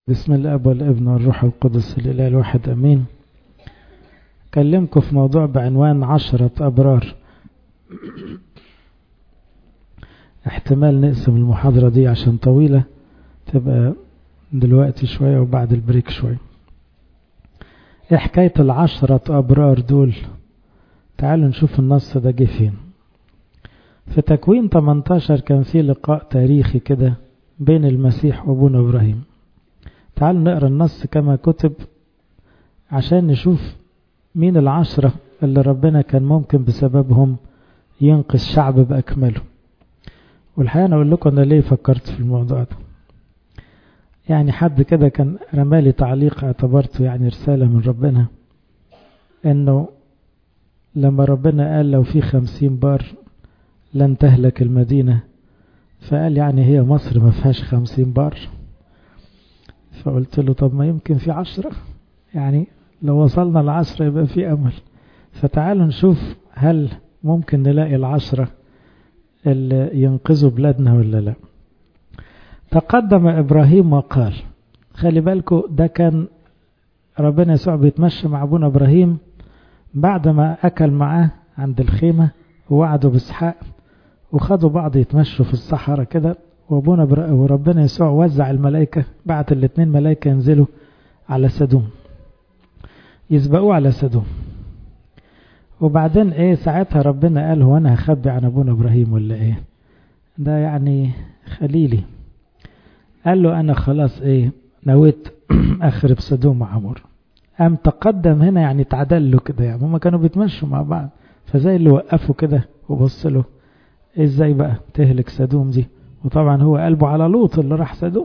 بسم الاب والابن والروح القدس الاله الواحد امين اكلمكم في موضوع بعنوان عشرة ابرار احتمال نقسم المحاضرة دي عشان طويلة تبقى دلوقتي شوية وبعد البريك شوية ايه حكاية العشرة ابرار دول تعالوا نشوف النص ده جه فين في تكوين 18 كان في لقاء تاريخي كده بين المسيح وابونا ابراهيم تعالوا نقرا النص كما كتب عشان نشوف مين العشرة اللي ربنا كان ممكن بسببهم ينقذ شعب بأكمله والحقيقة أنا أقول لكم أنا ليه فكرت في الموضوع ده يعني حد كده كان رمالي تعليق اعتبرته يعني رسالة من ربنا إنه لما ربنا قال لو في خمسين بار لن تهلك المدينة فقال يعني هي مصر ما فيهاش خمسين بار فقلت له طب ما يمكن في عشرة يعني لو وصلنا العشرة يبقى في أمل فتعالوا نشوف هل ممكن نلاقي العشرة اللي ينقذوا بلادنا ولا لا تقدم إبراهيم وقال خلي بالكم ده كان ربنا يسوع بيتمشى مع أبونا إبراهيم بعد ما أكل معاه عند الخيمة ووعدوا بإسحاق وخدوا بعض يتمشوا في الصحراء كده وابونا وربنا يسوع وزع الملائكة بعت الاثنين ملائكة ينزلوا على سدوم يسبقوه على سدوم وبعدين ايه ساعتها ربنا قال هو انا هخبي عن ابونا ابراهيم ولا ايه ده يعني خليلي قال له انا خلاص ايه نويت اخرب سدوم وعمور قام تقدم هنا يعني تعدل له كده يعني هما كانوا بيتمشوا مع بعض فزي اللي وقفوا كده وبص له ازاي بقى تهلك سدوم دي وطبعا هو قلبه على لوط اللي راح سدوم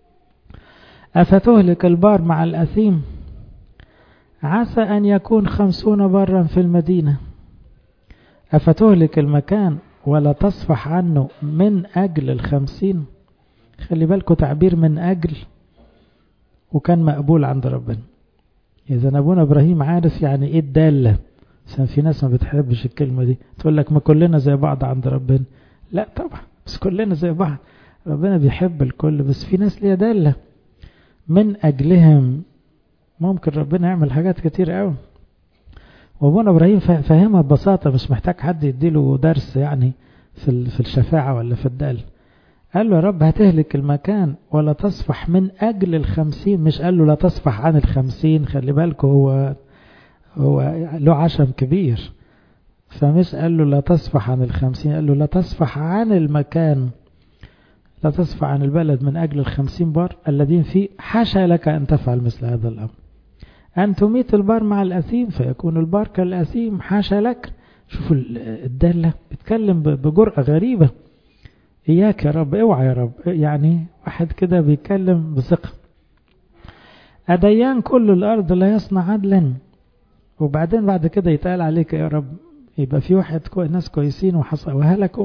أفتهلك البار مع الأثيم عسى أن يكون خمسون برا في المدينة أفتهلك المكان ولا تصفح عنه من أجل الخمسين خلي بالكم تعبير من أجل وكان مقبول عند ربنا إذا أبونا إبراهيم عارف يعني إيه الدالة عشان في ناس ما بتحبش الكلمة دي تقول لك ما كلنا زي بعض عند ربنا لا طبعا بس كلنا زي بعض ربنا بيحب الكل بس في ناس ليها دالة من أجلهم ممكن ربنا يعمل حاجات كتير قوي وابونا ابراهيم فاهمها ببساطة مش محتاج حد يديله درس يعني في في الشفاعة ولا في الدال قال له يا رب هتهلك المكان ولا تصفح من أجل الخمسين مش قال له لا تصفح عن الخمسين خلي بالكم هو هو له عشم كبير فمش قال له لا تصفح عن الخمسين قال له لا تصفح عن المكان لا تصفح عن البلد من أجل الخمسين بار الذين فيه حاشا لك أن تفعل مثل هذا الأمر أن تميت البار مع الأثيم فيكون البار كالأثيم حاشا لك شوفوا الدالة بيتكلم بجرأة غريبة إياك يا رب اوعى يا رب يعني واحد كده بيتكلم بثقة أديان كل الأرض لا يصنع عدلا وبعدين بعد كده يتقال عليك يا رب يبقى في واحد كو... ناس كويسين وهلكوا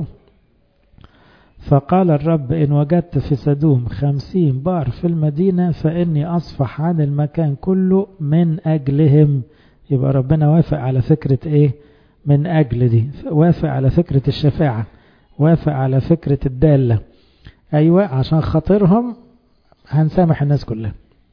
فقال الرب إن وجدت في سدوم خمسين بار في المدينة فإني أصفح عن المكان كله من أجلهم يبقى ربنا وافق على فكرة إيه من أجل دي وافق على فكرة الشفاعة وافق على فكرة الدالة أيوة عشان خاطرهم هنسامح الناس كلها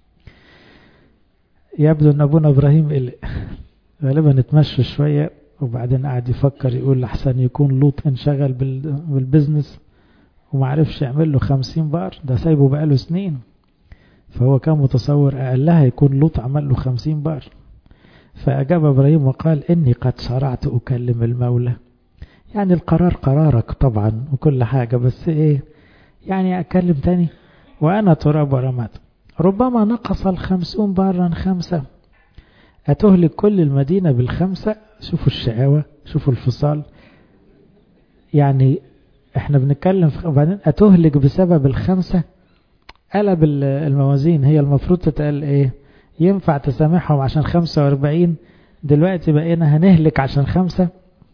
يبدو أن أبونا إبراهيم قلق غالبا اتمشى شوية وبعدين قعد يفكر يقول لحسن يكون لوط انشغل بالبزنس ومعرفش يعمل له خمسين بار ده سايبه بقاله سنين فهو كان متصور أقلها يكون لوط عمل له خمسين بار فأجاب إبراهيم وقال إني قد شرعت أكلم المولى يعني القرار قرارك طبعا وكل حاجة بس إيه يعني أكلم تاني وأنا تراب ورماد ربما نقص الخمسون بارا خمسة أتهلك كل المدينة بالخمسة شوفوا الشقاوة شوفوا الفصال يعني احنا بنتكلم وبعدين أتهلك بسبب الخمسة قلب الموازين هي المفروض تتقال ايه ينفع تسامحهم عشان خمسة واربعين دلوقتي بقينا هنهلك عشان خمسة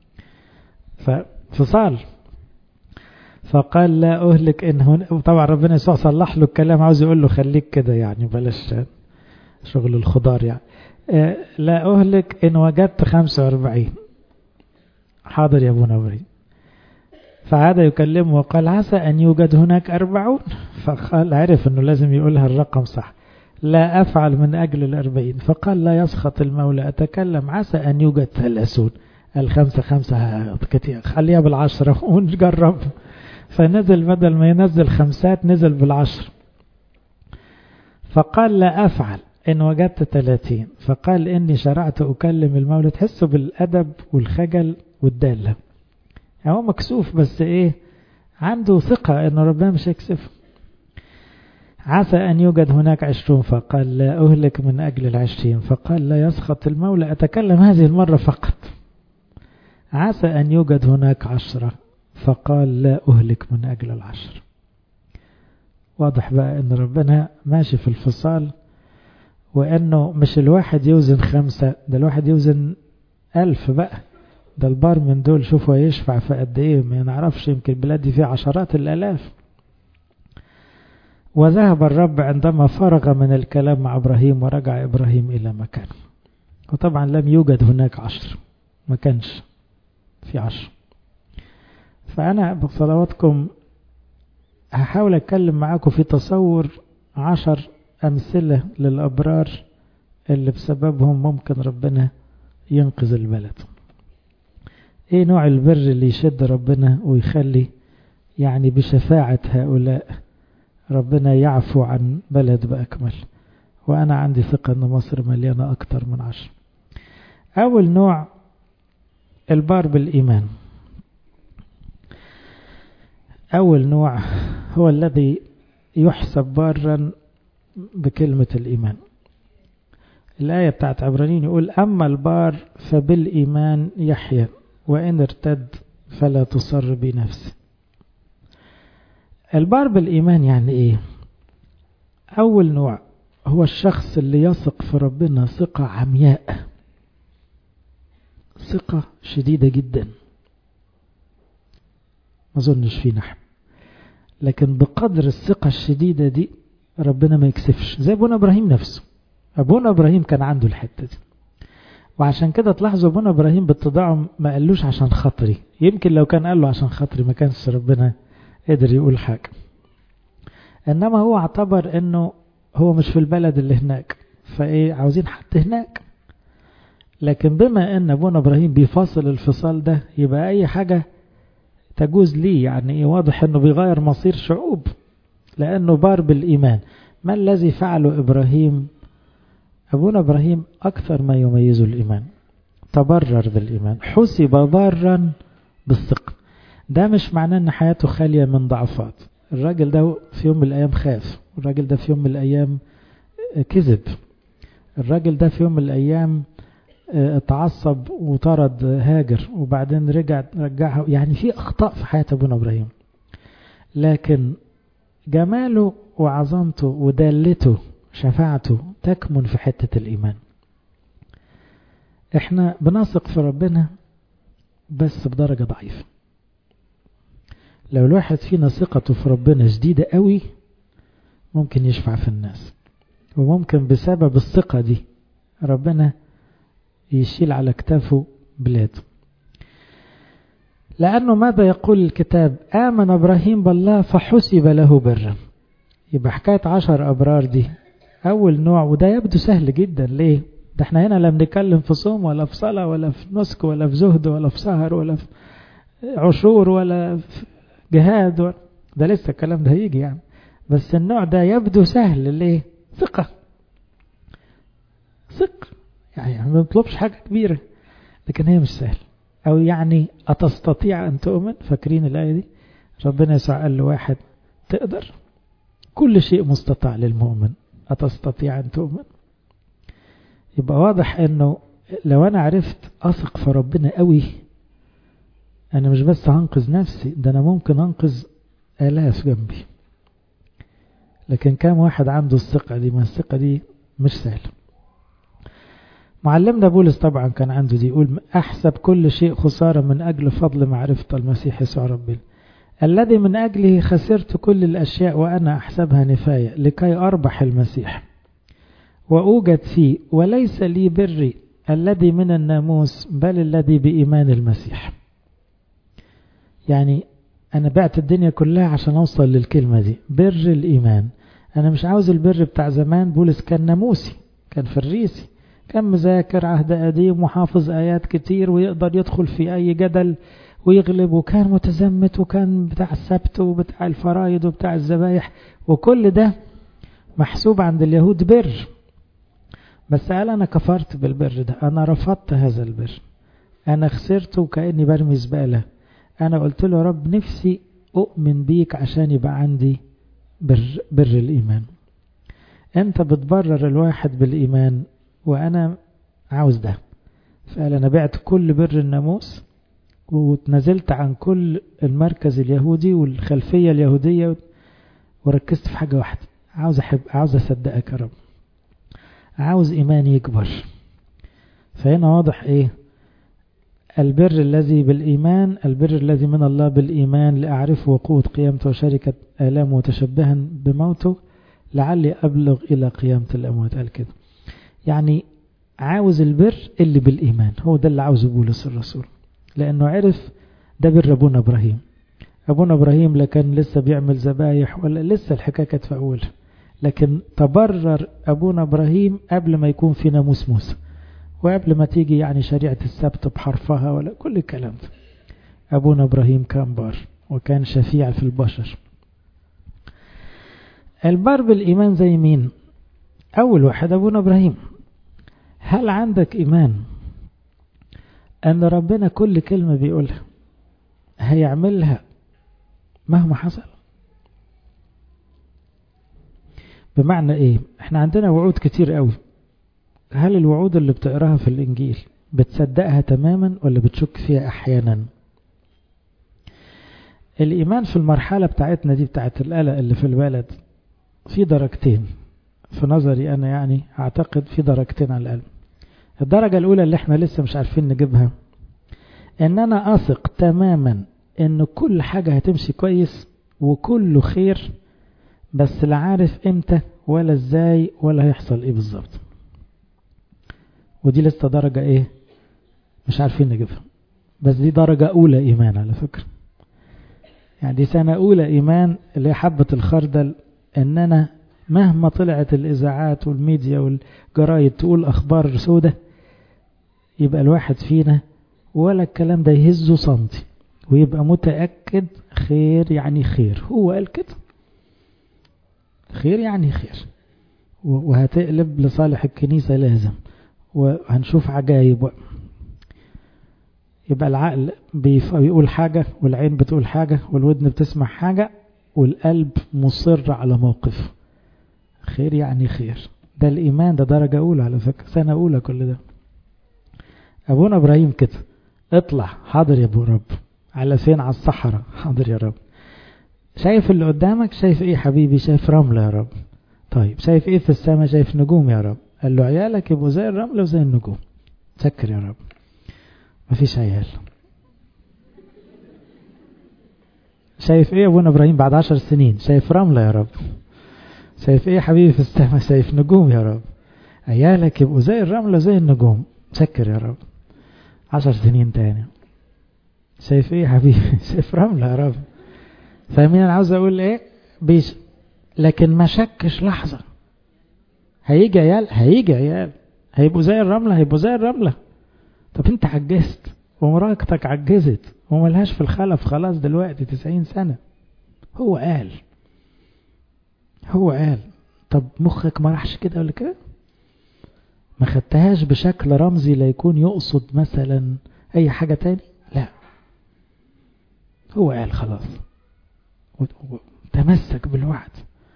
ففصال فقال لا أهلك إن هن طبعا ربنا يسوع صلح له الكلام عاوز يقول له خليك كده يعني بلاش شغل الخضار يعني لا أهلك إن وجدت خمسة واربعين حاضر يا أبونا إبراهيم فعاد يكلمه وقال عسى أن يوجد هناك أربعون فقال عرف أنه لازم يقولها الرقم صح لا أفعل من أجل الأربعين فقال لا يسخط المولى أتكلم عسى أن يوجد ثلاثون الخمسة خمسة كتير خليها بالعشرة ونجرب فنزل بدل ما ينزل خمسات نزل بالعشر فقال لا أفعل إن وجدت ثلاثين فقال إني شرعت أكلم المولى تحسوا بالأدب والخجل والدالة يعني هو مكسوف بس إيه عنده ثقة إنه ربنا مش هيكسفه عسى أن يوجد هناك عشرون فقال لا أهلك من أجل العشرين فقال لا يسخط المولى أتكلم هذه المرة فقط عسى أن يوجد هناك عشرة فقال لا أهلك من أجل العشر واضح بقى أن ربنا ماشي في الفصال وأنه مش الواحد يوزن خمسة ده الواحد يوزن ألف بقى ده البار من دول شوفوا يشفع في قد إيه ما نعرفش يمكن البلاد دي فيها عشرات الآلاف وذهب الرب عندما فرغ من الكلام مع إبراهيم ورجع إبراهيم إلى مكانه وطبعا لم يوجد هناك عشر ما كانش في عشر فأنا بصلواتكم هحاول أتكلم معاكم في تصور عشر أمثلة للأبرار اللي بسببهم ممكن ربنا ينقذ البلد ايه نوع البر اللي يشد ربنا ويخلي يعني بشفاعة هؤلاء ربنا يعفو عن بلد بأكمل وأنا عندي ثقة أن مصر مليانة أكتر من عشر أول نوع البار بالإيمان أول نوع هو الذي يحسب بارا بكلمة الإيمان الآية بتاعت عبرانيين يقول أما البار فبالإيمان يحيى وإن ارتد فلا تصر بنفسه البار بالإيمان يعني إيه أول نوع هو الشخص اللي يثق في ربنا ثقة عمياء ثقة شديدة جدا ما أظنش فينا احنا لكن بقدر الثقة الشديدة دي ربنا ما يكسفش زي أبونا إبراهيم نفسه أبونا إبراهيم كان عنده الحتة دي وعشان كده تلاحظوا أبونا إبراهيم باتضاعه ما قالوش عشان خاطري يمكن لو كان قال له عشان خاطري ما كانش ربنا قدر يقول حاجة إنما هو اعتبر إنه هو مش في البلد اللي هناك فإيه عاوزين حد هناك لكن بما إن أبونا إبراهيم بيفاصل الفصال ده يبقى أي حاجة تجوز ليه يعني واضح إنه بيغير مصير شعوب لأنه بار بالإيمان ما الذي فعله إبراهيم أبونا إبراهيم أكثر ما يميزه الإيمان تبرر بالإيمان حسب بارا بالثقة ده مش معناه أن حياته خالية من ضعفات الراجل ده في يوم من الأيام خاف الراجل ده في يوم من الأيام كذب الراجل ده في يوم من الأيام اتعصب وطرد هاجر وبعدين رجع رجعها يعني في أخطاء في حياة أبونا إبراهيم لكن جماله وعظمته ودالته شفاعته تكمن في حتة الإيمان احنا بنثق في ربنا بس بدرجة ضعيفة لو الواحد فينا ثقته في ربنا شديدة قوي ممكن يشفع في الناس وممكن بسبب الثقة دي ربنا يشيل على كتافه بلاده لأنه ماذا يقول الكتاب آمن إبراهيم بالله فحسب له برا يبقى حكاية عشر أبرار دي أول نوع وده يبدو سهل جدا ليه ده احنا هنا لا بنتكلم في صوم ولا في صلاة ولا في نسك ولا في زهد ولا في سهر ولا في عشور ولا في جهاد ولا ده لسه الكلام ده هيجي يعني بس النوع ده يبدو سهل ليه ثقة ثق يعني ما بنطلبش حاجة كبيرة لكن هي مش سهل أو يعني أتستطيع أن تؤمن فاكرين الآية دي ربنا يسوع قال لواحد تقدر كل شيء مستطاع للمؤمن أتستطيع أن تؤمن يبقى واضح أنه لو أنا عرفت أثق في ربنا قوي أنا مش بس هنقذ نفسي ده أنا ممكن أنقذ آلاف جنبي لكن كام واحد عنده الثقة دي ما الثقة دي مش سهلة معلمنا بولس طبعا كان عنده دي يقول أحسب كل شيء خسارة من أجل فضل معرفة المسيح يسوع ربنا الذي من أجله خسرت كل الأشياء وأنا أحسبها نفاية لكي أربح المسيح وأوجد فيه وليس لي بري الذي من الناموس بل الذي بإيمان المسيح يعني أنا بعت الدنيا كلها عشان أوصل للكلمة دي بر الإيمان أنا مش عاوز البر بتاع زمان بولس كان ناموسي كان فريسي كان مذاكر عهد قديم وحافظ آيات كتير ويقدر يدخل في أي جدل ويغلب وكان متزمت وكان بتاع السبت وبتاع الفرايد وبتاع الذبايح وكل ده محسوب عند اليهود بر بس قال أنا كفرت بالبر ده أنا رفضت هذا البر أنا خسرته وكأني برمي زبالة أنا قلت له يا رب نفسي أؤمن بيك عشان يبقى عندي بر, بر الإيمان أنت بتبرر الواحد بالإيمان وأنا عاوز ده فقال أنا بعت كل بر الناموس وتنزلت عن كل المركز اليهودي والخلفية اليهودية وركزت في حاجة واحدة عاوز أحب عاوز أصدقك يا رب عاوز إيماني يكبر فهنا واضح إيه البر الذي بالإيمان البر الذي من الله بالإيمان لأعرفه وقوة قيامته وشركة آلامه وتشبها بموته لعلي أبلغ إلى قيامة الأموات قال كده يعني عاوز البر اللي بالإيمان هو ده اللي عاوزه بولس الرسول لأنه عرف ده بر أبونا إبراهيم أبونا إبراهيم لا كان لسه بيعمل ذبايح ولا لسه الحكاية كانت في أولها لكن تبرر أبونا إبراهيم قبل ما يكون في ناموس موسى وقبل ما تيجي يعني شريعة السبت بحرفها ولا كل الكلام ده أبونا إبراهيم كان بار وكان شفيع في البشر البر بالإيمان زي مين أول واحد أبونا إبراهيم هل عندك إيمان أن ربنا كل كلمة بيقولها هيعملها مهما حصل بمعنى ايه احنا عندنا وعود كتير قوي هل الوعود اللي بتقراها في الانجيل بتصدقها تماما ولا بتشك فيها احيانا الايمان في المرحلة بتاعتنا دي بتاعت القلق اللي في البلد في درجتين في نظري انا يعني اعتقد في درجتين على الاقل الدرجة الاولى اللي احنا لسه مش عارفين نجيبها ان انا اثق تماما ان كل حاجة هتمشي كويس وكله خير بس لا عارف امتى ولا ازاي ولا هيحصل ايه بالظبط ودي لسه درجة ايه مش عارفين نجيبها بس دي درجة اولى ايمان على فكرة يعني دي سنة اولى ايمان اللي هي حبة الخردل ان انا مهما طلعت الاذاعات والميديا والجرايد تقول اخبار سودة يبقى الواحد فينا ولا الكلام ده يهزه سنتي ويبقى متأكد خير يعني خير هو قال كده خير يعني خير وهتقلب لصالح الكنيسة لازم وهنشوف عجايب يبقى العقل بيقول حاجة والعين بتقول حاجة والودن بتسمع حاجة والقلب مصر على موقف خير يعني خير ده الإيمان ده درجة أولى على فكرة سنة أولى كل ده أبونا إبراهيم كده اطلع حاضر يا أبو رب على فين على الصحراء حاضر يا رب شايف اللي قدامك شايف ايه حبيبي شايف رملة يا رب طيب شايف ايه في السماء شايف نجوم يا رب قال له عيالك يبقوا زي الرملة وزي النجوم سكر يا رب مفيش عيال شايف ايه ابونا ابراهيم بعد عشر سنين شايف رملة يا رب شايف ايه يا حبيبي في السماء شايف نجوم يا رب عيالك يبقوا زي الرملة زي النجوم سكر يا رب عشر سنين تاني شايف ايه يا حبيبي شايف رملة يا رب فاهمين انا عاوز اقول ايه بيش لكن ما شكش لحظة هيجي عيال هيجي عيال هيبقوا زي الرملة هيبقوا زي الرملة طب انت عجزت ومراهقتك عجزت وملهاش في الخلف خلاص دلوقتي تسعين سنة هو قال هو قال طب مخك ما راحش كده ولا كده ما خدتهاش بشكل رمزي ليكون يقصد مثلا اي حاجة تاني لا هو قال خلاص تمسك بالوعد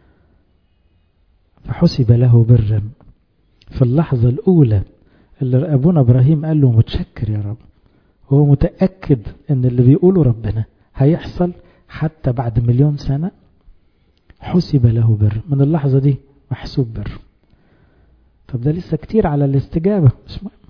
فحسب له برا في اللحظة الأولى اللي أبونا إبراهيم قال له متشكر يا رب هو متأكد أن اللي بيقوله ربنا هيحصل حتى بعد مليون سنة حسب له بر من اللحظة دي محسوب بر طب ده لسه كتير على الاستجابة مش مهم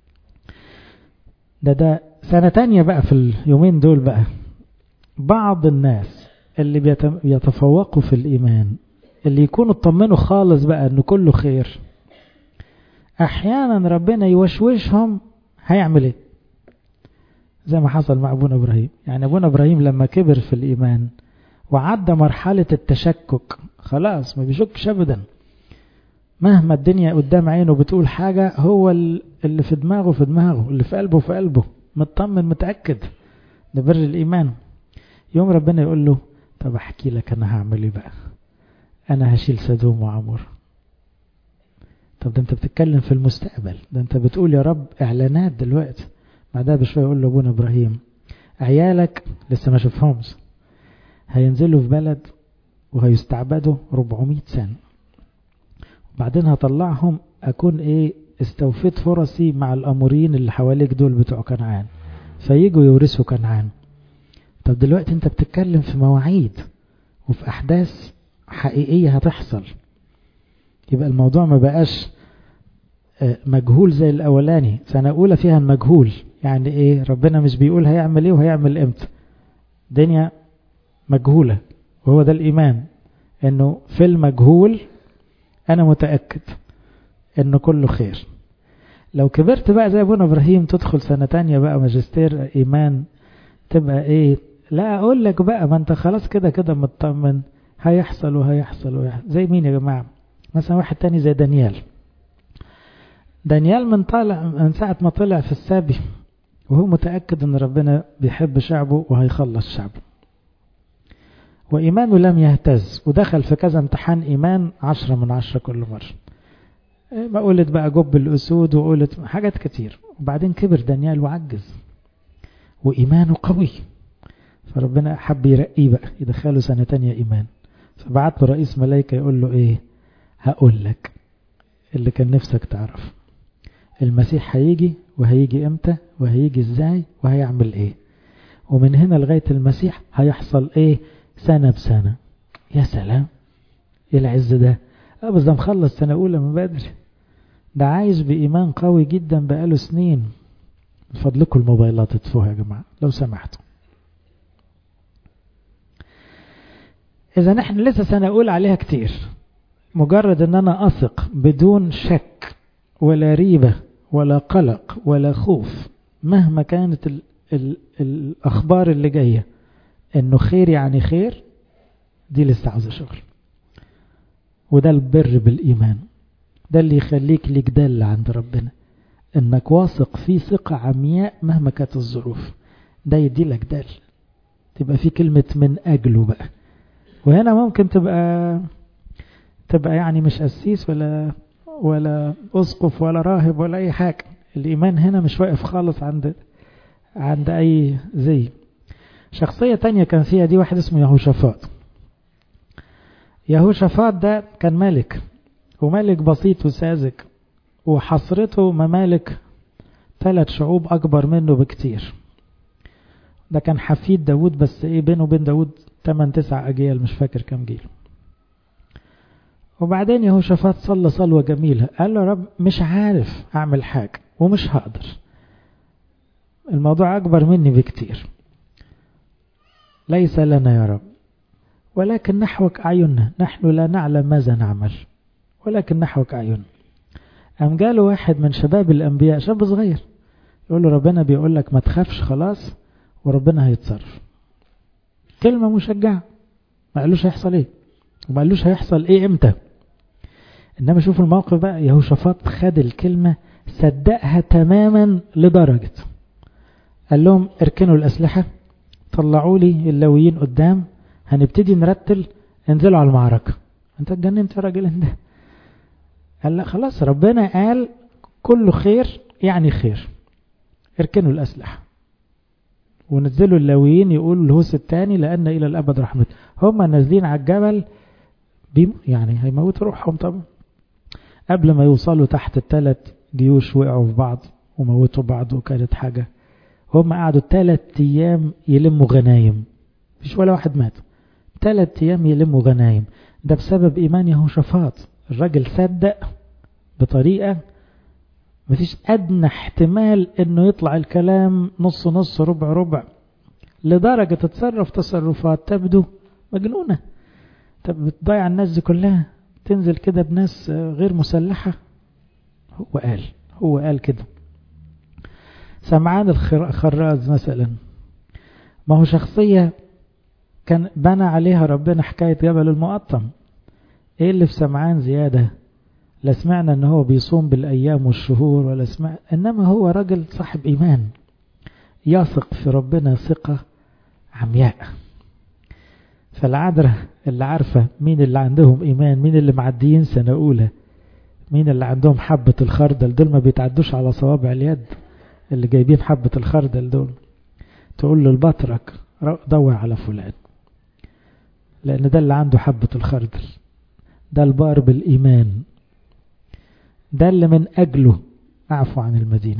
ده ده سنة تانية بقى في اليومين دول بقى بعض الناس اللي بيتفوقوا في الإيمان اللي يكونوا اطمنوا خالص بقى انه كله خير احيانا ربنا يوشوشهم هيعمل ايه زي ما حصل مع ابونا ابراهيم يعني ابونا ابراهيم لما كبر في الايمان وعدى مرحلة التشكك خلاص ما بيشكش أبدا مهما الدنيا قدام عينه بتقول حاجة هو اللي في دماغه في دماغه اللي في قلبه في قلبه مطمن متأكد ده بر الإيمان يوم ربنا يقول له طب احكي لك انا هعمل ايه بقى انا هشيل سدوم وعمور طب ده انت بتتكلم في المستقبل ده انت بتقول يا رب اعلانات دلوقتي بعدها بشويه يقول له ابونا ابراهيم عيالك لسه ما شافهمش هينزلوا في بلد وهيستعبدوا 400 سنه وبعدين هطلعهم اكون ايه استوفيت فرصي مع الاموريين اللي حواليك دول بتوع كنعان فيجوا يورثوا كنعان طب دلوقتي انت بتتكلم في مواعيد وفي احداث حقيقية هتحصل يبقى الموضوع ما بقاش مجهول زي الاولاني سنة اولى فيها المجهول يعني ايه ربنا مش بيقول هيعمل ايه وهيعمل امتى دنيا مجهولة وهو ده الايمان انه في المجهول انا متأكد انه كله خير لو كبرت بقى زي ابونا ابراهيم تدخل سنة تانية بقى ماجستير ايمان تبقى ايه لا اقول لك بقى ما انت خلاص كده كده مطمن هيحصل وهيحصل ويحصل زي مين يا جماعة مثلا واحد تاني زي دانيال دانيال من طالع من ساعة ما طلع في السابي وهو متأكد ان ربنا بيحب شعبه وهيخلص شعبه وإيمانه لم يهتز ودخل في كذا امتحان إيمان عشرة من عشرة كل مرة ما قلت بقى جب الأسود وقلت حاجات كتير وبعدين كبر دانيال وعجز وإيمانه قوي فربنا حب يرقيه بقى يدخله سنة تانية إيمان فبعت له رئيس ملايكة يقول له إيه هقول لك اللي كان نفسك تعرف المسيح هيجي وهيجي امتى وهيجي ازاي وهيعمل ايه ومن هنا لغاية المسيح هيحصل ايه سنة بسنة يا سلام ايه العز ده اه بس ده مخلص سنة اولى من بدري ده عايش بإيمان قوي جدا بقاله سنين من فضلكم الموبايلات اطفوها يا جماعة لو سمحتوا إذا نحن لسه سنقول عليها كتير مجرد أن أنا أثق بدون شك ولا ريبة ولا قلق ولا خوف مهما كانت ال ال الأخبار اللي جاية أنه خير يعني خير دي لسه عاوزة شغل وده البر بالإيمان ده اللي يخليك ليك دل عند ربنا انك واثق فيه ثقة عمياء مهما كانت الظروف ده يدي لك دل تبقى في كلمة من أجله بقى وهنا ممكن تبقى تبقى يعني مش قسيس ولا ولا أسقف ولا راهب ولا أي حاجة الإيمان هنا مش واقف خالص عند عند أي زي شخصية تانية كان فيها دي واحد اسمه يهوشافاط يهوشافاط ده كان ملك وملك بسيط وساذج وحصرته ممالك ثلاث شعوب أكبر منه بكتير ده كان حفيد داود بس ايه بينه وبين داود 8 9 أجيال مش فاكر كم جيل وبعدين يهوشافاط صلى صلوة جميلة قال له رب مش عارف أعمل حاجة ومش هقدر الموضوع أكبر مني بكتير ليس لنا يا رب ولكن نحوك أعيننا نحن لا نعلم ماذا نعمل ولكن نحوك أعيننا قام جاله واحد من شباب الأنبياء شاب صغير يقول له ربنا بيقول لك ما تخافش خلاص وربنا هيتصرف كلمة مشجعة ما قالوش هيحصل ايه وما قالوش هيحصل ايه امتى انما شوفوا الموقف بقى يهوشافاط خد الكلمة صدقها تماما لدرجة قال لهم اركنوا الأسلحة طلعوا لي اللويين قدام هنبتدي نرتل انزلوا على المعركة انت اتجننت يا راجل انت قال لا خلاص ربنا قال كله خير يعني خير اركنوا الأسلحة ونزلوا اللاويين يقولوا الهوس الثاني لأن إلى الأبد رحمة هم نازلين على الجبل بيم يعني هيموتوا روحهم طبعا قبل ما يوصلوا تحت الثلاث جيوش وقعوا في بعض وموتوا بعض وكانت حاجة هم قعدوا ثلاث أيام يلموا غنايم مفيش ولا واحد مات ثلاث أيام يلموا غنايم ده بسبب إيمان يهوشافاط الراجل صدق بطريقة مفيش أدنى احتمال إنه يطلع الكلام نص نص ربع ربع لدرجة تتصرف تصرفات تبدو مجنونة طب بتضيع الناس دي كلها تنزل كده بناس غير مسلحة هو قال هو قال كده سمعان الخراز مثلا ما هو شخصية كان بنى عليها ربنا حكاية جبل المقطم ايه اللي في سمعان زيادة لا سمعنا ان هو بيصوم بالايام والشهور ولا سمع انما هو راجل صاحب ايمان يثق في ربنا ثقة عمياء فالعذراء اللي عارفة مين اللي عندهم ايمان مين اللي معديين سنة اولى مين اللي عندهم حبة الخردل دول ما بيتعدوش على صوابع اليد اللي جايبين حبة الخردل دول تقول له البطرك دور على فلان لأن ده اللي عنده حبة الخردل ده البار بالإيمان ده اللي من أجله أعفو عن المدينة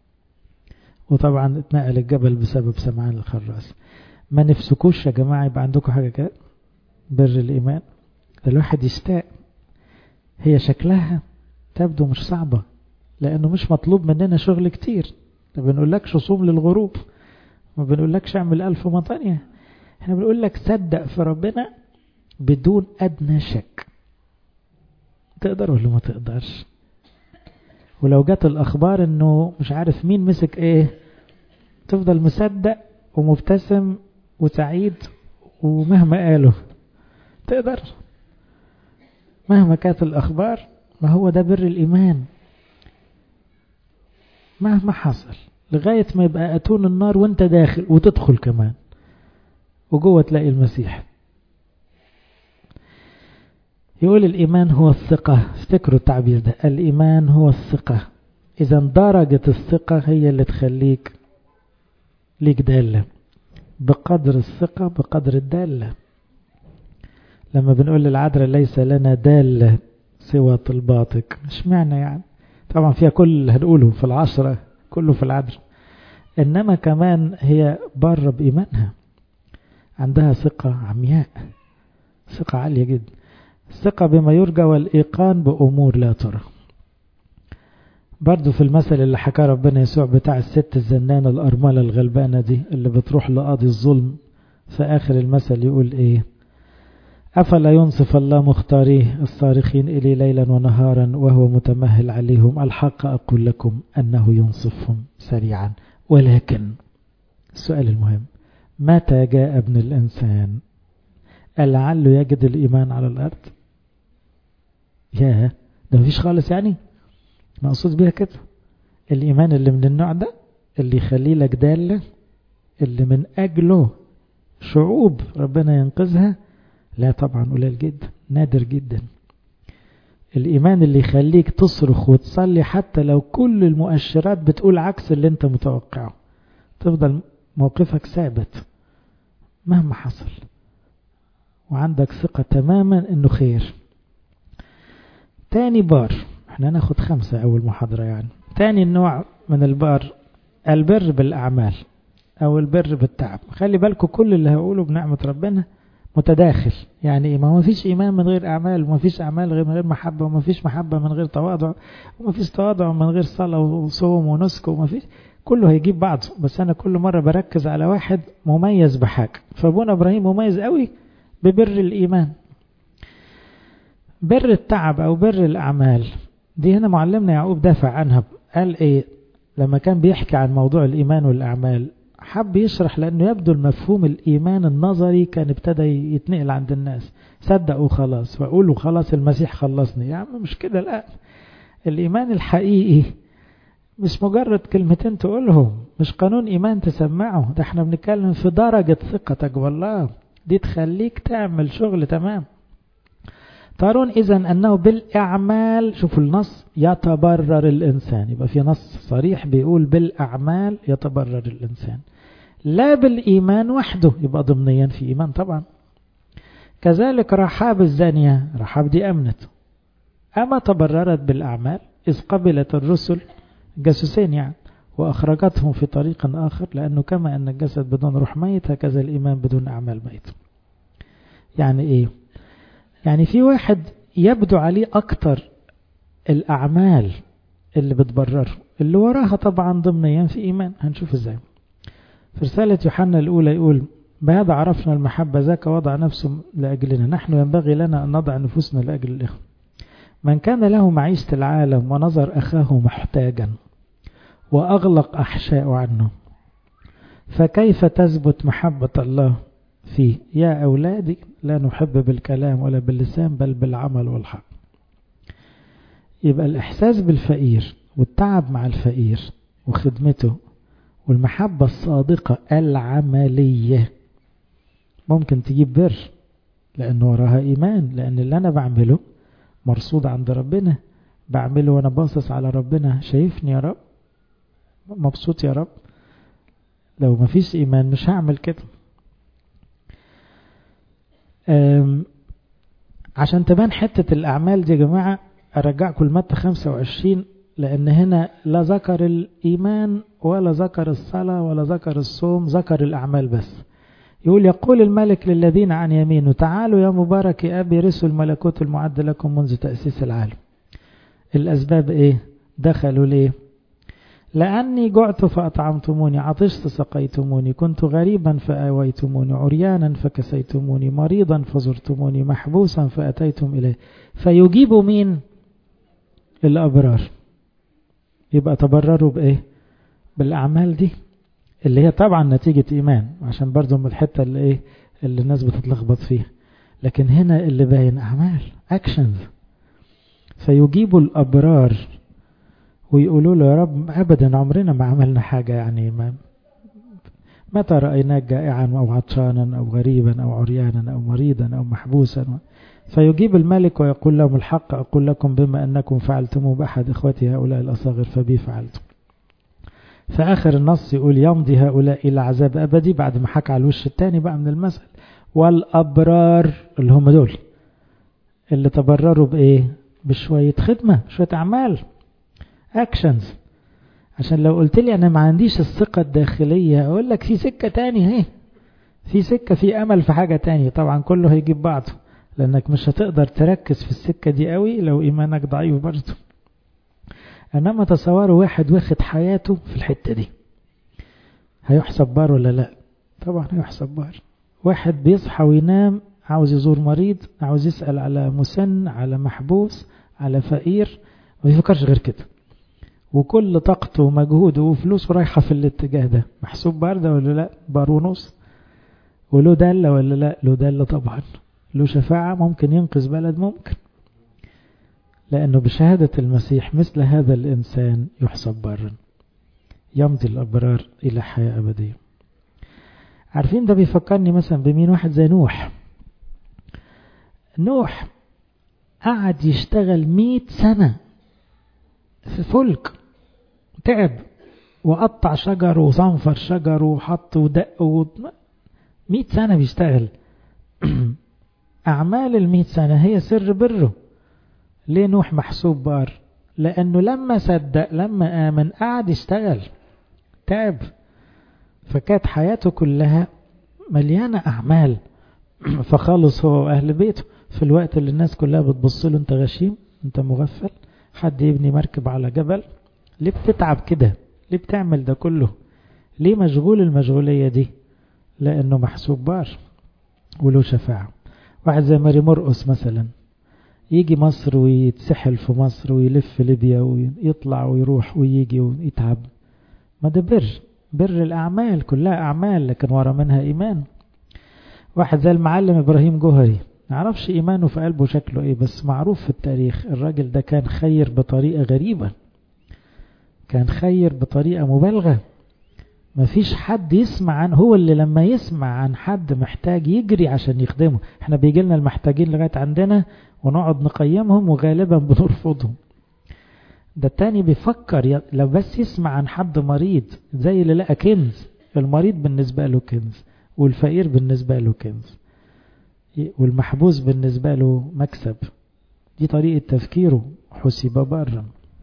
وطبعا اتنقل الجبل بسبب سمعان الخراس ما نفسكوش يا جماعة يبقى عندكم حاجة كده بر الإيمان الواحد يستاء هي شكلها تبدو مش صعبة لأنه مش مطلوب مننا شغل كتير ما بنقولكش صوم للغروب ما بنقولكش اعمل ألف مطانية احنا بنقول لك صدق في ربنا بدون أدنى شك تقدر ولا ما تقدرش ولو جت الأخبار انه مش عارف مين مسك ايه تفضل مصدق ومبتسم وسعيد ومهما قالوا تقدر مهما كانت الأخبار ما هو ده بر الإيمان مهما حصل لغاية ما يبقى أتون النار وانت داخل وتدخل كمان وجوه تلاقي المسيح يقول الإيمان هو الثقة افتكروا التعبير ده الإيمان هو الثقة إذا درجة الثقة هي اللي تخليك ليك دالة بقدر الثقة بقدر الدالة لما بنقول للعذراء ليس لنا دالة سوى طلباتك مش معنى يعني طبعا فيها كل اللي هنقوله في العشرة كله في العذراء إنما كمان هي بره بإيمانها عندها ثقة عمياء ثقة عالية جدا الثقة بما يرجى والإيقان بأمور لا ترى برضو في المثل اللي حكاه ربنا يسوع بتاع الست الزنانة الأرملة الغلبانة دي اللي بتروح لقاضي الظلم في آخر المثل يقول إيه أفلا ينصف الله مختاريه الصارخين إلي ليلا ونهارا وهو متمهل عليهم الحق أقول لكم أنه ينصفهم سريعا ولكن السؤال المهم متى جاء ابن الإنسان لعله يجد الإيمان على الأرض يا ده مفيش خالص يعني مقصود بيها كده الإيمان اللي من النوع ده اللي يخلي لك دالة اللي من أجله شعوب ربنا ينقذها لا طبعا قليل جدا نادر جدا الإيمان اللي يخليك تصرخ وتصلي حتى لو كل المؤشرات بتقول عكس اللي انت متوقعه تفضل موقفك ثابت مهما حصل وعندك ثقة تماما انه خير تاني بار احنا ناخد خمسة اول محاضرة يعني تاني النوع من البار البر بالاعمال او البر بالتعب خلي بالكم كل اللي هقوله بنعمة ربنا متداخل يعني ايه ما هو فيش ايمان من غير اعمال وما فيش اعمال غير من غير محبة وما فيش محبة من غير تواضع وما فيش تواضع من غير صلاة وصوم ونسك وما فيش كله هيجيب بعضه بس انا كل مرة بركز على واحد مميز بحاجة فابونا ابراهيم مميز قوي ببر الايمان بر التعب او بر الاعمال دي هنا معلمنا يعقوب دافع عنها قال ايه لما كان بيحكي عن موضوع الايمان والاعمال حب يشرح لأنه يبدو المفهوم الإيمان النظري كان ابتدى يتنقل عند الناس صدقوا خلاص وأقولوا خلاص المسيح خلصني يا عم مش كده لا الإيمان الحقيقي مش مجرد كلمتين تقولهم مش قانون إيمان تسمعه ده احنا بنتكلم في درجة ثقتك بالله دي تخليك تعمل شغل تمام ترون إذا أنه بالأعمال شوفوا النص يتبرر الإنسان يبقى في نص صريح بيقول بالأعمال يتبرر الإنسان لا بالإيمان وحده يبقى ضمنيا في إيمان طبعا كذلك رحاب الزانية رحاب دي أمنت أما تبررت بالأعمال إذ قبلت الرسل جاسوسين يعني وأخرجتهم في طريق آخر لأنه كما أن الجسد بدون روح ميت هكذا الإيمان بدون أعمال ميت يعني إيه يعني في واحد يبدو عليه أكتر الأعمال اللي بتبرره اللي وراها طبعا ضمنيا في إيمان هنشوف إزاي في رسالة يوحنا الأولى يقول بهذا عرفنا المحبة ذاك وضع نفسه لأجلنا نحن ينبغي لنا أن نضع نفوسنا لأجل الإخوة من كان له معيشة العالم ونظر أخاه محتاجا وأغلق أحشاء عنه فكيف تثبت محبة الله فيه يا أولادي لا نحب بالكلام ولا باللسان بل بالعمل والحق يبقى الإحساس بالفقير والتعب مع الفقير وخدمته والمحبة الصادقة العملية ممكن تجيب بر لأن وراها إيمان لأن اللي أنا بعمله مرصود عند ربنا بعمله وأنا باصص على ربنا شايفني يا رب مبسوط يا رب لو ما فيش إيمان مش هعمل كده عشان تبان حتة الأعمال دي يا جماعة أرجعكم لمتى 25 لأن هنا لا ذكر الإيمان ولا ذكر الصلاة ولا ذكر الصوم ذكر الأعمال بس يقول يقول الملك للذين عن يمينه تعالوا يا مبارك أبي رسوا الملكوت المعد لكم منذ تأسيس العالم الأسباب إيه دخلوا ليه لأني جعت فأطعمتموني عطشت سقيتموني كنت غريبا فآويتموني عريانا فكسيتموني مريضا فزرتموني محبوسا فأتيتم إليه فيجيب مين الأبرار يبقى تبرروا بإيه بالأعمال دي اللي هي طبعا نتيجة إيمان عشان برضو من الحتة اللي إيه اللي الناس بتتلخبط فيها لكن هنا اللي باين أعمال أكشنز فيجيب الأبرار ويقولوا له يا رب أبدا عمرنا ما عملنا حاجة يعني ما متى رأيناك جائعا أو عطشانا أو غريبا أو عريانا أو مريضا أو محبوسا فيجيب الملك ويقول لهم الحق أقول لكم بما أنكم فعلتموه بأحد إخوتي هؤلاء الأصاغر فبي فعلتم فآخر النص يقول يمضي هؤلاء إلى عذاب أبدي بعد ما حكى على الوش الثاني بقى من المثل والأبرار اللي هم دول اللي تبرروا بإيه بشوية خدمة شوية أعمال أكشنز عشان لو قلت لي أنا ما عنديش الثقة الداخلية أقول لك في سكة تانية اهي في سكة في أمل في حاجة تانية طبعا كله هيجيب بعضه لأنك مش هتقدر تركز في السكة دي قوي لو إيمانك ضعيف برضه انما تصوروا واحد واخد حياته في الحتة دي هيحسب بار ولا لا طبعا هيحسب بار واحد بيصحى وينام عاوز يزور مريض عاوز يسأل على مسن على محبوس على فقير ما يفكرش غير كده وكل طاقته ومجهوده وفلوسه رايحة في الاتجاه ده محسوب بار ده ولا لا بار ونص وله دالة ولا لا له دالة طبعا له شفاعة ممكن ينقذ بلد ممكن لأنه بشهادة المسيح مثل هذا الإنسان يحسب برا يمضي الأبرار إلى حياة أبدية عارفين ده بيفكرني مثلا بمين واحد زي نوح نوح قعد يشتغل مئة سنة في فلك تعب وقطع شجر وصنفر شجر وحط ودق و... مئة سنة بيشتغل أعمال المئة سنة هي سر بره ليه نوح محسوب بار لأنه لما صدق لما آمن قعد يشتغل تعب فكانت حياته كلها مليانة أعمال فخلص هو وأهل بيته في الوقت اللي الناس كلها بتبص له أنت غشيم أنت مغفل حد يبني مركب على جبل ليه بتتعب كده ليه بتعمل ده كله ليه مشغول المشغولية دي لأنه محسوب بار وله شفاعة واحد زي ماري مرقس مثلا يجي مصر ويتسحل في مصر ويلف في ليبيا ويطلع ويروح ويجي ويتعب ما ده بر بر الأعمال كلها أعمال لكن ورا منها إيمان واحد زي المعلم إبراهيم جوهري نعرفش إيمانه في قلبه شكله إيه بس معروف في التاريخ الراجل ده كان خير بطريقة غريبة كان خير بطريقة مبالغة مفيش حد يسمع عن هو اللي لما يسمع عن حد محتاج يجري عشان يخدمه احنا بيجي لنا المحتاجين لغاية عندنا ونقعد نقيمهم وغالبا بنرفضهم ده التاني بيفكر لو بس يسمع عن حد مريض زي اللي لقى كنز المريض بالنسبة له كنز والفقير بالنسبة له كنز والمحبوس بالنسبة له مكسب دي طريقة تفكيره حسب برا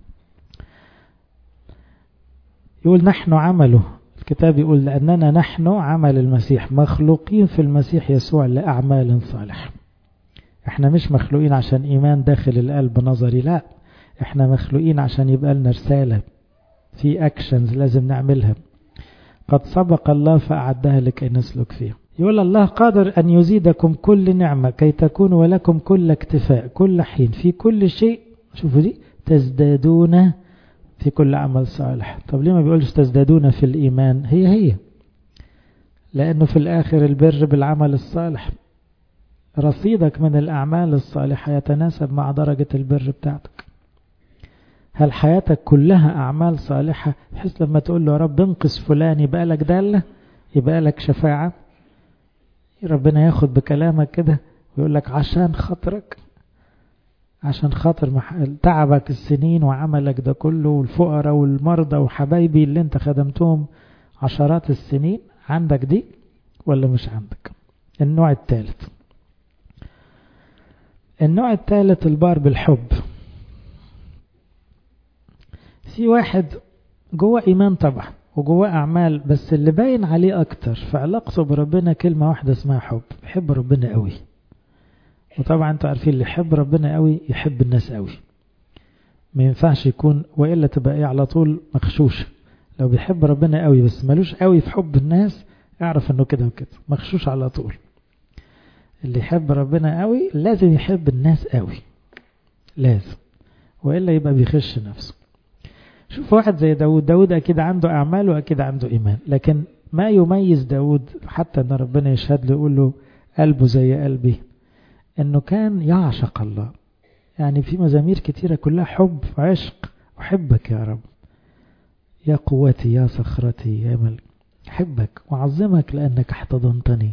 يقول نحن عمله الكتاب يقول لأننا نحن عمل المسيح مخلوقين في المسيح يسوع لأعمال صالحة احنا مش مخلوقين عشان إيمان داخل القلب نظري لا احنا مخلوقين عشان يبقى لنا رسالة في أكشنز لازم نعملها قد سبق الله فأعدها لكي نسلك فيها يقول الله قادر أن يزيدكم كل نعمة كي تكون ولكم كل اكتفاء كل حين في كل شيء شوفوا دي تزدادون في كل عمل صالح طب ليه ما بيقولش تزدادون في الإيمان هي هي لأنه في الآخر البر بالعمل الصالح رصيدك من الأعمال الصالحة يتناسب مع درجة البر بتاعتك هل حياتك كلها أعمال صالحة بحيث لما تقول له يا رب انقذ فلان يبقى لك دالة يبقى لك شفاعة ربنا ياخد بكلامك كده ويقول لك عشان خاطرك عشان خاطر تعبك السنين وعملك ده كله والفقراء والمرضى وحبايبي اللي انت خدمتهم عشرات السنين عندك دي ولا مش عندك النوع الثالث النوع الثالث البار بالحب في واحد جوه إيمان طبعا وجواه أعمال بس اللي باين عليه أكتر في علاقته بربنا كلمة واحدة اسمها حب يحب ربنا قوي وطبعا انتوا عارفين اللي يحب ربنا قوي يحب الناس قوي ما ينفعش يكون وإلا تبقى ايه على طول مخشوش لو بيحب ربنا قوي بس ملوش قوي في حب الناس اعرف انه كده وكده مخشوش على طول اللي يحب ربنا قوي لازم يحب الناس قوي لازم وإلا يبقى بيخش نفسه شوف واحد زي داود داود أكيد عنده أعمال وأكيد عنده إيمان لكن ما يميز داود حتى أن ربنا يشهد له يقول له قلبه زي قلبي أنه كان يعشق الله يعني في مزامير كتيرة كلها حب وعشق أحبك يا رب يا قوتي يا صخرتي يا ملك أحبك وأعظمك لأنك احتضنتني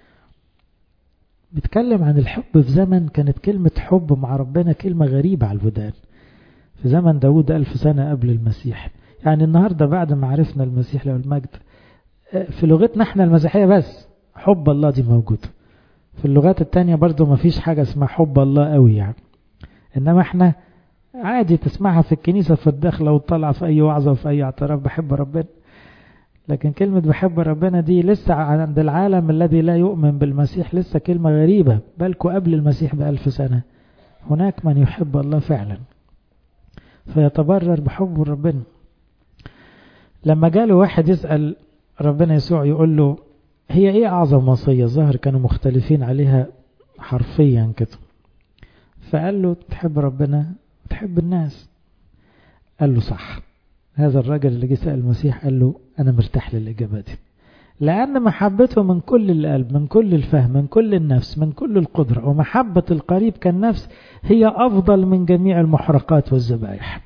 بيتكلم عن الحب في زمن كانت كلمة حب مع ربنا كلمة غريبة على الودان في زمن داود ألف سنة قبل المسيح يعني النهاردة بعد ما عرفنا المسيح له المجد في لغتنا احنا المسيحية بس حب الله دي موجودة في اللغات التانية برضو ما فيش حاجة اسمها حب الله قوي يعني إنما احنا عادي تسمعها في الكنيسة في الدخلة وتطلع في أي وعظة وفي أي اعتراف بحب ربنا لكن كلمة بحب ربنا دي لسه عند العالم الذي لا يؤمن بالمسيح لسه كلمة غريبة بالكوا قبل المسيح بألف سنة هناك من يحب الله فعلا فيتبرر بحبه ربنا لما جاله واحد يسأل ربنا يسوع يقول له هي ايه اعظم وصية ظهر كانوا مختلفين عليها حرفيا كده فقال له تحب ربنا وتحب الناس قال له صح هذا الرجل اللي جه سأل المسيح قال له أنا مرتاح للإجابة دي لأن محبته من كل القلب من كل الفهم من كل النفس من كل القدرة ومحبة القريب كالنفس هي أفضل من جميع المحرقات والذبائح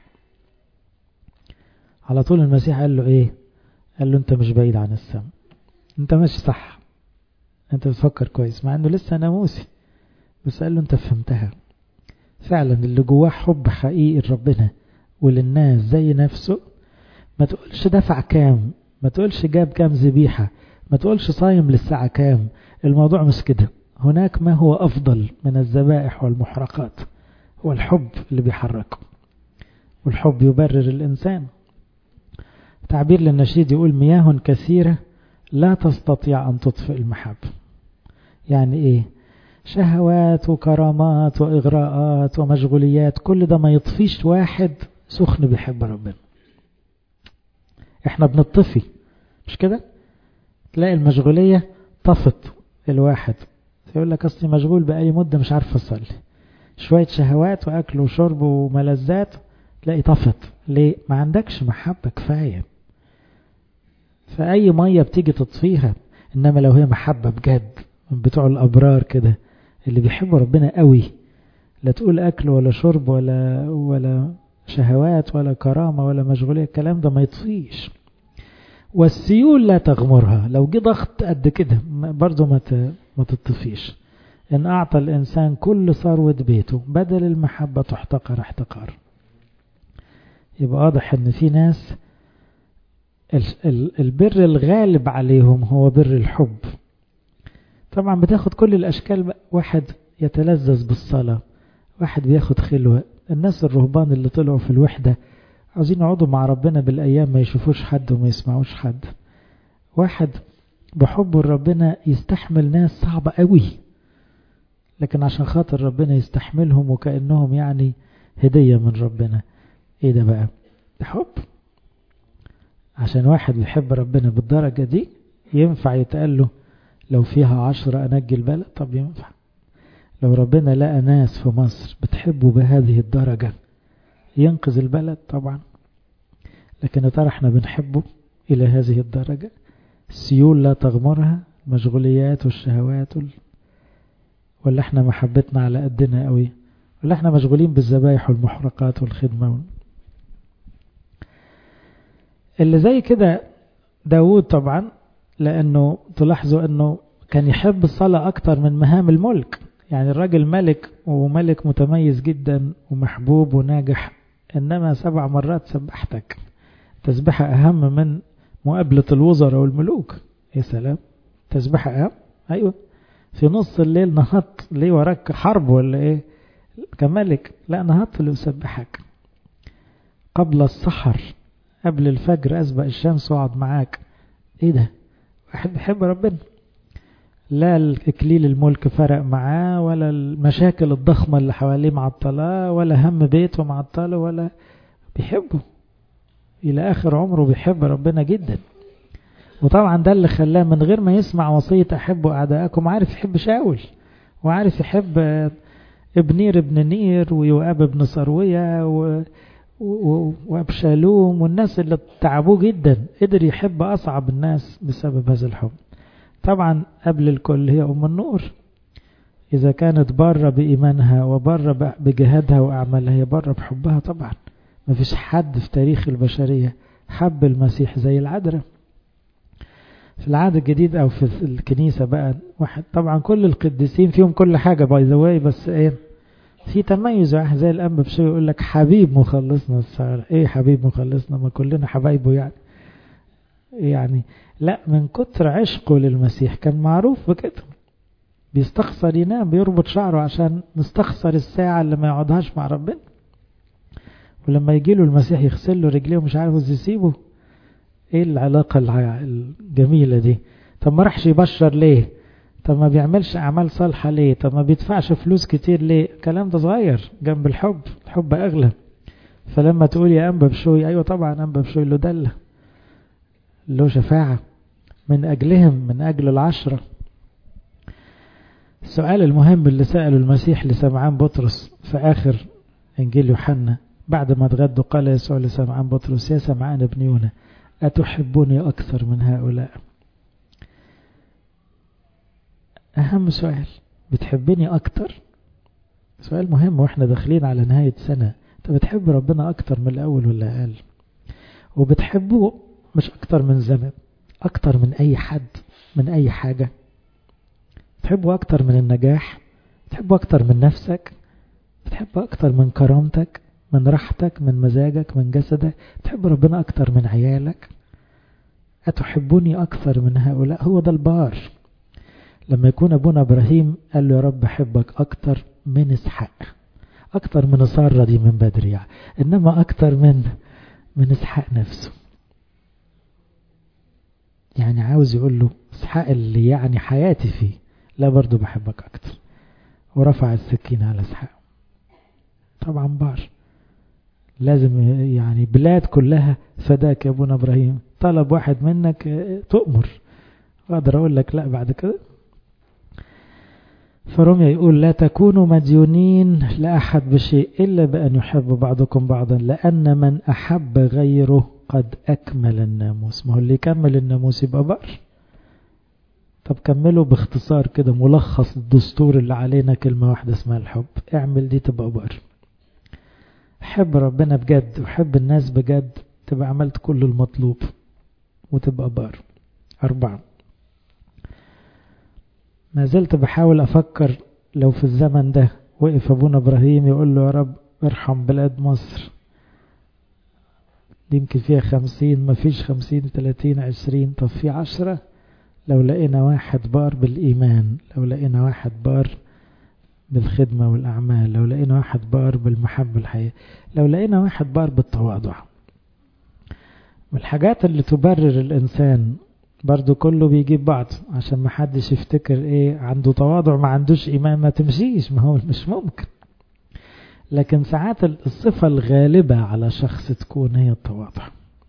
على طول المسيح قال له إيه قال له أنت مش بعيد عن السماء أنت ماشي صح أنت بتفكر كويس مع أنه لسه ناموسي بس قال له أنت فهمتها فعلا اللي جواه حب حقيقي لربنا وللناس زي نفسه ما تقولش دفع كام ما تقولش جاب كام ذبيحة ما تقولش صايم للساعة كام الموضوع مش كده هناك ما هو أفضل من الذبائح والمحرقات هو الحب اللي بيحركه والحب يبرر الإنسان تعبير للنشيد يقول مياه كثيرة لا تستطيع أن تطفئ المحبة يعني إيه شهوات وكرامات وإغراءات ومشغوليات كل ده ما يطفيش واحد سخن بيحب ربنا احنا بنطفي مش كده تلاقي المشغولية طفت الواحد يقول لك اصلي مشغول بقالي مدة مش عارف اصلي شوية شهوات واكل وشرب وملذات تلاقي طفت ليه ما عندكش محبة كفاية فأي مية بتيجي تطفيها إنما لو هي محبة بجد من بتوع الأبرار كده اللي بيحبوا ربنا قوي لا تقول أكل ولا شرب ولا ولا شهوات ولا كرامة ولا مشغولية الكلام ده ما يطفيش والسيول لا تغمرها لو جه ضغط قد كده برضه ما ما تطفيش إن أعطى الإنسان كل ثروة بيته بدل المحبة تحتقر احتقار يبقى واضح إن في ناس البر الغالب عليهم هو بر الحب طبعا بتاخد كل الأشكال واحد يتلذذ بالصلاة واحد بياخد خلوة الناس الرهبان اللي طلعوا في الوحدة عاوزين يقعدوا مع ربنا بالأيام ما يشوفوش حد وما يسمعوش حد واحد بحبه لربنا يستحمل ناس صعبة قوي لكن عشان خاطر ربنا يستحملهم وكأنهم يعني هدية من ربنا ايه ده بقى ده حب عشان واحد بيحب ربنا بالدرجة دي ينفع يتقال له لو فيها عشرة أنجي البلد طب ينفع لو ربنا لقى ناس في مصر بتحبه بهذه الدرجة ينقذ البلد طبعا لكن ترى احنا بنحبه إلى هذه الدرجة السيول لا تغمرها المشغوليات والشهوات وال... ولا احنا محبتنا على قدنا قوي ولا احنا مشغولين بالذبايح والمحرقات والخدمة وال... اللي زي كده داود طبعا لأنه تلاحظوا أنه كان يحب الصلاة أكتر من مهام الملك يعني الراجل ملك وملك متميز جدا ومحبوب وناجح إنما سبع مرات سبحتك تسبحة أهم من مقابلة الوزراء والملوك يا سلام تسبحة أهم أيوة في نص الليل نهضت ليه وراك حرب ولا إيه كملك لا نهضت اللي يسبحك قبل السحر قبل الفجر أسبق الشمس وأقعد معاك إيه ده واحد بيحب ربنا لا الإكليل الملك فرق معاه ولا المشاكل الضخمة اللي حواليه معطلاه ولا هم بيته معطله ولا بيحبه إلى آخر عمره بيحب ربنا جدا وطبعا ده اللي خلاه من غير ما يسمع وصية أحبوا أعداءكم عارف يحب شاول وعارف يحب ابنير ابن نير ويواب ابن صروية و... وابشالوم والناس اللي تعبوه جدا قدر يحب أصعب الناس بسبب هذا الحب طبعا قبل الكل هي أم النور إذا كانت بارة بإيمانها وبارة بجهادها وأعمالها هي بارة بحبها طبعا ما فيش حد في تاريخ البشرية حب المسيح زي العذراء في العهد الجديد أو في الكنيسة بقى واحد طبعا كل القديسين فيهم كل حاجة باي ذا واي بس إيه في تميز واحد زي الأنبا بشوي يقول لك حبيب مخلصنا الصغير إيه حبيب مخلصنا ما كلنا حبايبه يعني يعني لا من كتر عشقه للمسيح كان معروف بكده بيستخسر ينام بيربط شعره عشان نستخسر الساعة اللي ما يقعدهاش مع ربنا ولما يجي له المسيح يغسل له رجليه ومش عارف يسيبه ايه العلاقة الجميلة دي طب ما راحش يبشر ليه طب ما بيعملش اعمال صالحة ليه طب ما بيدفعش فلوس كتير ليه الكلام ده صغير جنب الحب الحب اغلى فلما تقول يا انبا بشوي ايوه طبعا انبا بشوي له دلة له شفاعة من اجلهم من اجل العشرة السؤال المهم اللي سأله المسيح لسمعان بطرس في آخر إنجيل يوحنا بعد ما اتغدوا قال يسوع لسمعان بطرس يا سمعان ابن يونا أتحبني أكثر من هؤلاء أهم سؤال بتحبني أكتر سؤال مهم وإحنا داخلين على نهاية سنة أنت بتحب ربنا أكتر من الأول ولا أقل وبتحبه مش أكتر من زمن أكتر من أي حد من أي حاجة بتحبه أكتر من النجاح بتحبه أكتر من نفسك بتحبه أكتر من كرامتك من راحتك من مزاجك من جسدك بتحب ربنا أكتر من عيالك أتحبني أكثر من هؤلاء هو ده البار لما يكون أبونا إبراهيم قال له يا رب أحبك أكتر من إسحاق أكتر من سارة دي من بدري يعني. إنما أكتر من من إسحاق نفسه يعني عاوز يقول له إسحاق اللي يعني حياتي فيه لا برضو بحبك أكتر ورفع السكين على إسحاق طبعا بار لازم يعني بلاد كلها فداك يا ابونا ابراهيم طلب واحد منك تؤمر اقدر اقول لك لا بعد كده فرمية يقول لا تكونوا مديونين لأحد بشيء إلا بأن يحب بعضكم بعضا لأن من أحب غيره قد أكمل الناموس ما هو اللي يكمل الناموس يبقى بر طب كملوا باختصار كده ملخص الدستور اللي علينا كلمة واحدة اسمها الحب اعمل دي تبقى بر حب ربنا بجد وحب الناس بجد تبقى عملت كل المطلوب وتبقى بار أربعة ما زلت بحاول أفكر لو في الزمن ده وقف أبونا إبراهيم يقول له يا رب ارحم بلاد مصر يمكن فيها خمسين ما فيش خمسين تلاتين عشرين طب في عشرة لو لقينا واحد بار بالإيمان لو لقينا واحد بار بالخدمة والأعمال لو لقينا واحد بار بالمحبة الحقيقية لو لقينا واحد بار بالتواضع والحاجات اللي تبرر الإنسان برضو كله بيجيب بعض عشان ما حدش يفتكر ايه عنده تواضع ما عندوش إيمان ما تمشيش ما هو مش ممكن لكن ساعات الصفة الغالبة على شخص تكون هي التواضع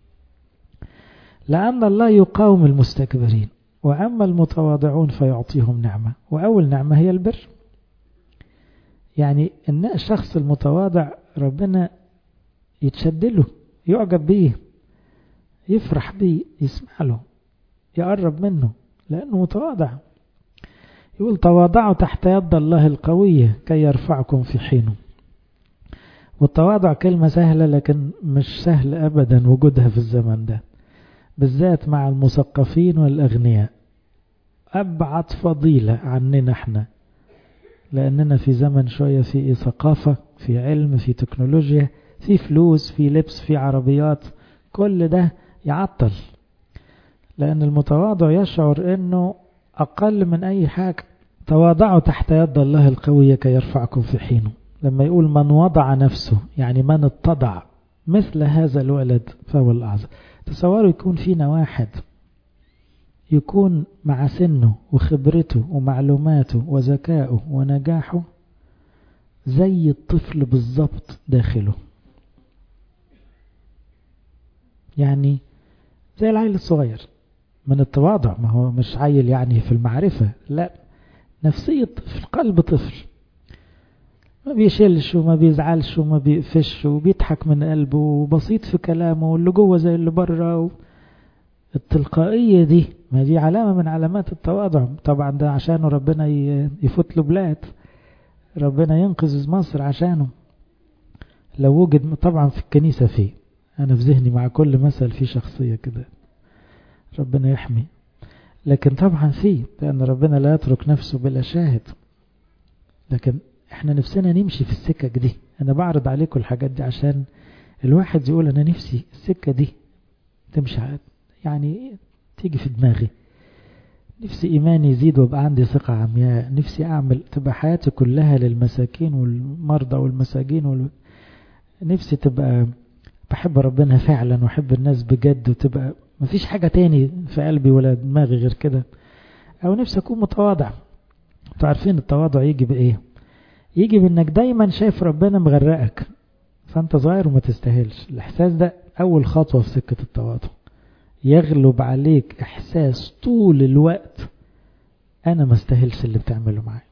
لأن الله يقاوم المستكبرين وأما المتواضعون فيعطيهم نعمة وأول نعمة هي البر يعني ان الشخص المتواضع ربنا يتشد له يعجب بيه يفرح بيه يسمع له يقرب منه لأنه متواضع يقول تواضعوا تحت يد الله القوية كي يرفعكم في حينه والتواضع كلمة سهلة لكن مش سهل أبدا وجودها في الزمن ده بالذات مع المثقفين والأغنياء أبعد فضيلة عننا احنا لأننا في زمن شوية في ثقافة في علم في تكنولوجيا في فلوس في لبس في عربيات كل ده يعطل لأن المتواضع يشعر أنه أقل من أي حاجة تواضعوا تحت يد الله القوية كي يرفعكم في حينه لما يقول من وضع نفسه يعني من اتضع مثل هذا الولد فهو الأعظم تصوروا يكون فينا واحد يكون مع سنه وخبرته ومعلوماته وذكائه ونجاحه زي الطفل بالظبط داخله يعني زي العيل الصغير من التواضع ما هو مش عيل يعني في المعرفة لا نفسية طفل قلب طفل ما بيشلش وما بيزعلش وما بيقفش وبيضحك من قلبه وبسيط في كلامه واللي جوه زي اللي بره و... التلقائية دي ما دي علامة من علامات التواضع طبعا ده عشانه ربنا يفوت له بلاد ربنا ينقذ مصر عشانه لو وجد طبعا في الكنيسة فيه أنا في ذهني مع كل مثل في شخصية كده ربنا يحمي لكن طبعا فيه لأن ربنا لا يترك نفسه بلا شاهد لكن احنا نفسنا نمشي في السكك دي أنا بعرض عليكم الحاجات دي عشان الواحد يقول أنا نفسي السكة دي تمشي يعني تيجي في دماغي نفسي إيماني يزيد وابقى عندي ثقة عمياء نفسي أعمل تبقى حياتي كلها للمساكين والمرضى والمساجين وال... نفسي تبقى بحب ربنا فعلا وأحب الناس بجد وتبقى مفيش حاجة تاني في قلبي ولا دماغي غير كده أو نفسي أكون متواضع انتوا عارفين التواضع يجي بإيه يجي بإنك دايما شايف ربنا مغرقك فأنت صغير وما تستاهلش الإحساس ده أول خطوة في سكة التواضع يغلب عليك إحساس طول الوقت أنا ما استاهلش اللي بتعمله معايا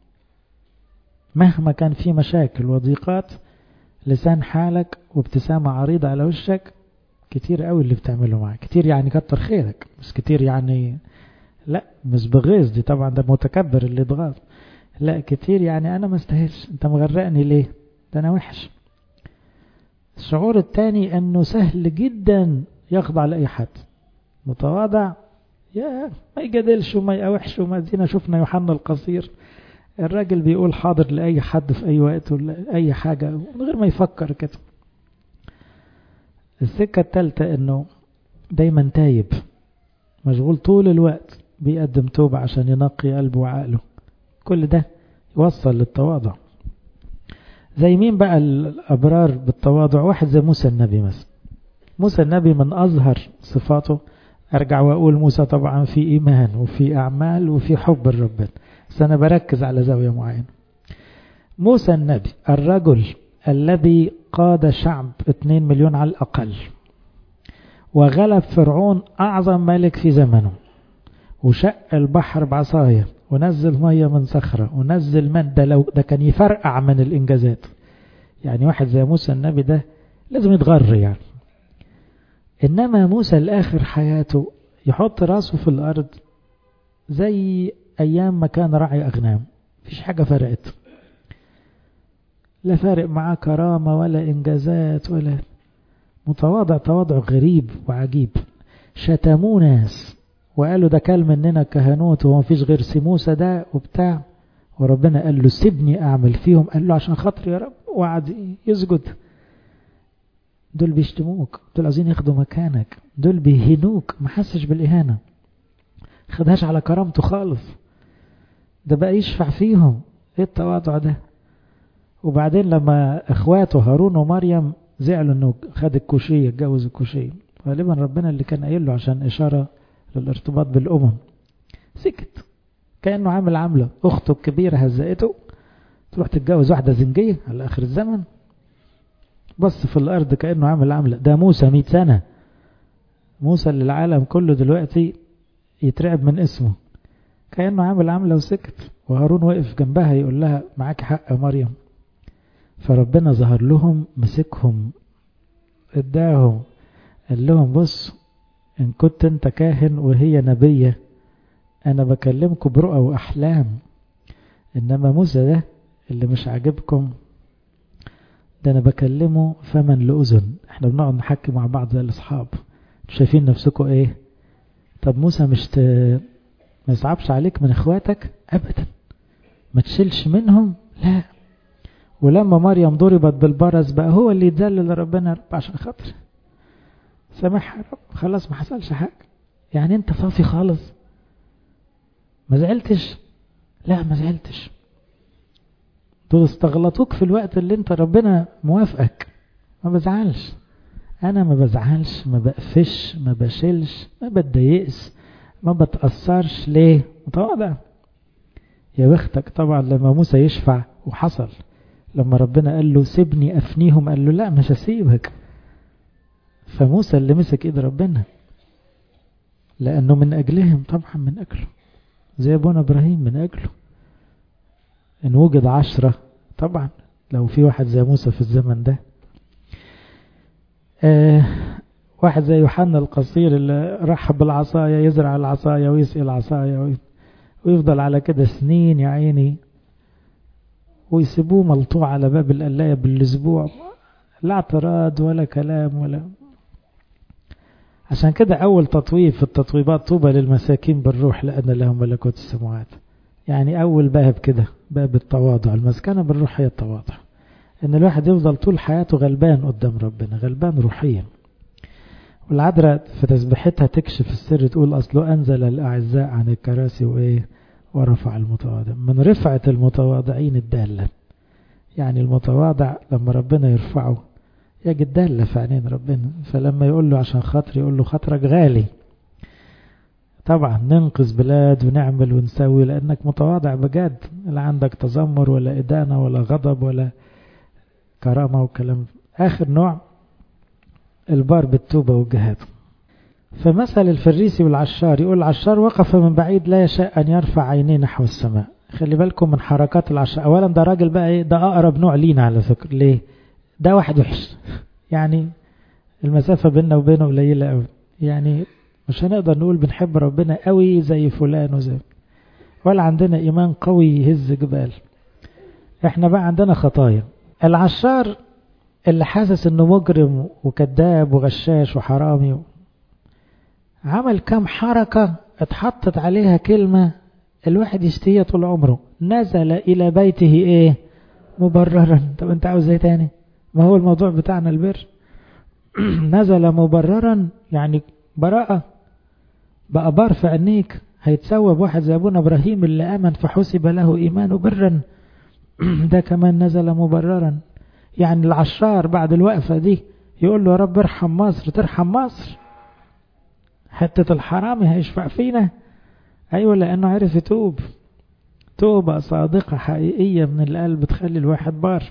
مهما كان في مشاكل وضيقات لسان حالك وابتسامة عريضة على وشك كتير قوي اللي بتعمله معاك كتير يعني كتر خيرك بس كتير يعني لا مش بغيظ دي طبعا ده متكبر اللي اتغاظ لا كتير يعني انا ما استاهلش انت مغرقني ليه ده انا وحش الشعور التاني انه سهل جدا يخضع لأي حد متواضع يا ما يجادلش وما يقاوحش وما زينا شفنا يوحنا القصير الراجل بيقول حاضر لأي حد في أي وقت ولا أي حاجة من غير ما يفكر كده السكة الثالثة انه دايما تايب مشغول طول الوقت بيقدم توبة عشان ينقي قلبه وعقله كل ده يوصل للتواضع زي مين بقى الأبرار بالتواضع واحد زي موسى النبي مثلا موسى النبي من أظهر صفاته أرجع وأقول موسى طبعا في إيمان وفي أعمال وفي حب الرب بس أنا بركز على زاوية معينة موسى النبي الرجل الذي قاد شعب 2 مليون على الأقل وغلب فرعون أعظم ملك في زمنه وشق البحر بعصاية ونزل مية من صخرة ونزل من ده لو ده كان يفرقع من الإنجازات يعني واحد زي موسى النبي ده لازم يتغر يعني إنما موسى لآخر حياته يحط راسه في الأرض زي أيام ما كان راعي أغنام مفيش حاجة فرقت لا فارق معاه كرامة ولا إنجازات ولا متواضع تواضع غريب وعجيب شتموه ناس وقالوا ده كل مننا كهنوت وما فيش غير سموسة ده وبتاع وربنا قال له سيبني أعمل فيهم قال له عشان خاطر يا رب وقعد يسجد دول بيشتموك دول عايزين ياخدوا مكانك دول بيهنوك ما حسش بالإهانة خدهاش على كرامته خالص ده بقى يشفع فيهم ايه التواضع ده وبعدين لما اخواته هارون ومريم زعلوا انه خد الكوشية اتجوز الكوشية غالبا ربنا اللي كان قايل له عشان اشارة للارتباط بالامم سكت كأنه عامل عاملة اخته الكبيرة هزقته تروح تتجوز واحدة زنجية على اخر الزمن بص في الارض كأنه عامل عاملة ده موسى مئة سنة موسى اللي العالم كله دلوقتي يترعب من اسمه كأنه عامل عاملة وسكت وهارون وقف جنبها يقول لها معاك حق يا مريم فربنا ظهر لهم مسكهم اداهم قال لهم بص ان كنت انت كاهن وهي نبية أنا بكلمكم برؤى وأحلام إنما موسى ده اللي مش عاجبكم ده أنا بكلمه فمن لأذن احنا بنقعد نحكي مع بعض زي الأصحاب شايفين نفسكم إيه طب موسى مش ت... ما يصعبش عليك من إخواتك أبدا ما تشيلش منهم لا ولما مريم ضربت بالبرز بقى هو اللي يتذلل لربنا يا رب عشان خاطري سامحها يا رب خلاص ما حصلش حاجة يعني انت صافي خالص ما زعلتش لا ما زعلتش دول استغلطوك في الوقت اللي انت ربنا موافقك ما بزعلش انا ما بزعلش ما بقفش ما بشيلش ما بتضايقش ما بتأثرش ليه متواضع يا بختك طبعا لما موسى يشفع وحصل لما ربنا قال له سيبني أفنيهم قال له لا مش هسيبك فموسى اللي مسك ايد ربنا لأنه من أجلهم طبعا من أجله زي أبونا إبراهيم من أجله إن وجد عشرة طبعا لو في واحد زي موسى في الزمن ده آه واحد زي يوحنا القصير اللي رحب بالعصاية يزرع العصاية ويسقي العصاية ويفضل على كده سنين يا عيني ويسيبوه ملطوع على باب القلاية بالأسبوع لا اعتراض ولا كلام ولا عشان كده أول تطويب في التطويبات طوبى للمساكين بالروح لأن لهم ملكوت السماوات يعني أول باب كده باب التواضع المسكنة بالروح هي التواضع إن الواحد يفضل طول حياته غلبان قدام ربنا غلبان روحيا والعذراء في تسبيحتها تكشف السر تقول أصله أنزل الأعزاء عن الكراسي وإيه ورفع المتواضع من رفعة المتواضعين الدالة يعني المتواضع لما ربنا يرفعه يجد دالة في عينين ربنا فلما يقول له عشان خاطر يقول له خاطرك غالي طبعا ننقذ بلاد ونعمل ونسوي لأنك متواضع بجد لا عندك تذمر ولا إدانة ولا غضب ولا كرامة وكلام آخر نوع البار بالتوبة والجهاد فمثل الفريسي والعشار يقول العشار وقف من بعيد لا يشاء أن يرفع عينيه نحو السماء خلي بالكم من حركات العشار أولا ده راجل بقى إيه ده أقرب نوع لينا على فكرة ليه ده واحد وحش يعني المسافة بيننا وبينه قليلة قوي يعني مش هنقدر نقول بنحب ربنا قوي زي فلان وزي ولا عندنا إيمان قوي يهز جبال احنا بقى عندنا خطايا العشار اللي حاسس انه مجرم وكذاب وغشاش وحرامي عمل كام حركة اتحطت عليها كلمة الواحد يشتهيها طول عمره نزل إلى بيته إيه مبررا طب أنت عاوز إيه تاني ما هو الموضوع بتاعنا البر نزل مبررا يعني براءة بقى بار في عينيك هيتسوى بواحد زي أبونا إبراهيم اللي آمن فحسب له إيمانه برا ده كمان نزل مبررا يعني العشار بعد الوقفة دي يقول له يا رب ارحم مصر ترحم مصر حتة الحرامي هيشفع فينا أيوة لأنه عرف يتوب توبة صادقة حقيقية من القلب تخلي الواحد بار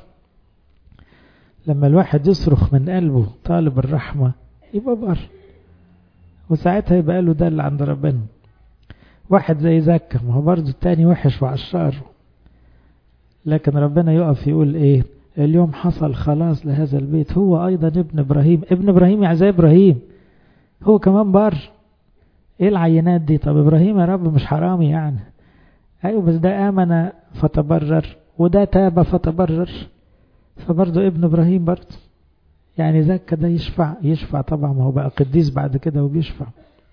لما الواحد يصرخ من قلبه طالب الرحمة يبقى بار وساعتها يبقى له ده اللي عند ربنا واحد زي زكا ما هو برضه التاني وحش وعشار لكن ربنا يقف يقول ايه اليوم حصل خلاص لهذا البيت هو ايضا ابن ابراهيم ابن ابراهيم يعني زي ابراهيم هو كمان بار ايه العينات دي طب ابراهيم يا رب مش حرامي يعني ايوه بس ده امن فتبرر وده تاب فتبرر فبرضه ابن ابراهيم برضه يعني زكا ده يشفع يشفع طبعا ما هو بقى قديس بعد كده وبيشفع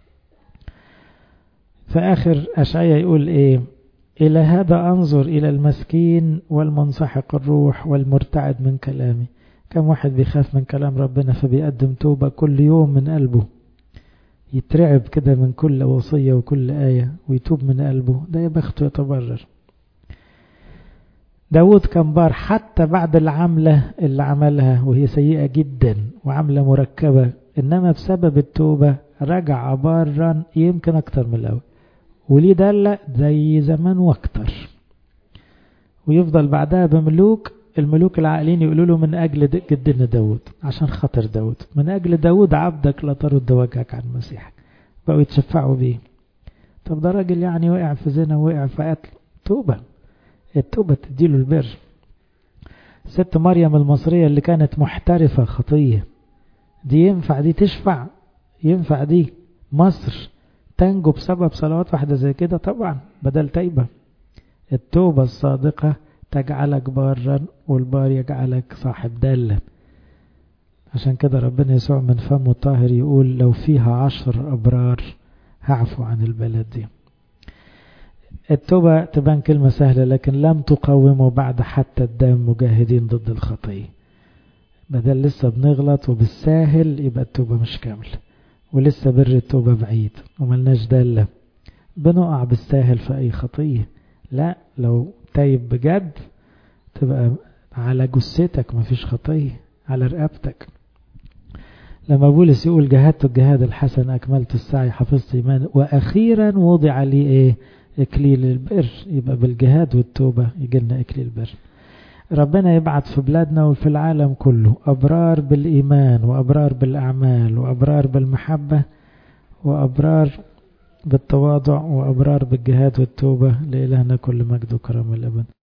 فآخر أشعية يقول إيه إلى هذا أنظر إلى المسكين والمنسحق الروح والمرتعد من كلامي كم واحد بيخاف من كلام ربنا فبيقدم توبة كل يوم من قلبه يترعب كده من كل وصية وكل آية ويتوب من قلبه ده يا بخته يتبرر داود كان بار حتى بعد العملة اللي عملها وهي سيئة جدا وعملة مركبة إنما بسبب التوبة رجع بارا يمكن أكتر من الأول وليه دلة زي زمان واكتر ويفضل بعدها بملوك الملوك العاقلين يقولوا له من أجل جدنا داود عشان خاطر داود من أجل داود عبدك لا ترد وجهك عن مسيحك بقوا يتشفعوا بيه طب ده راجل يعني وقع في زنا وقع في قتل توبة التوبة تديله البر ست مريم المصرية اللي كانت محترفة خطية دي ينفع دي تشفع ينفع دي مصر تنجو بسبب صلوات واحدة زي كده طبعا بدل تايبة التوبة الصادقة تجعلك بارا والبار يجعلك صاحب دالة عشان كده ربنا يسوع من فمه الطاهر يقول لو فيها عشر أبرار هعفو عن البلد دي التوبة تبان كلمة سهلة لكن لم تقاوموا بعد حتى الدم مجاهدين ضد الخطية بدل لسه بنغلط وبالساهل يبقى التوبة مش كاملة ولسه بر التوبة بعيد وملناش دالة بنقع بالساهل في أي خطية لا لو تايب بجد تبقى على جثتك مفيش خطية على رقبتك لما بولس يقول جهدت الجهاد الحسن أكملت السعي حفظت إيمان وأخيرا وضع لي إيه إكليل البر يبقى بالجهاد والتوبة يجي لنا إكليل البر ربنا يبعت في بلادنا وفي العالم كله أبرار بالإيمان وأبرار بالأعمال وأبرار بالمحبة وأبرار بالتواضع وأبرار بالجهاد والتوبة لإلهنا كل مجد وكرم الأبد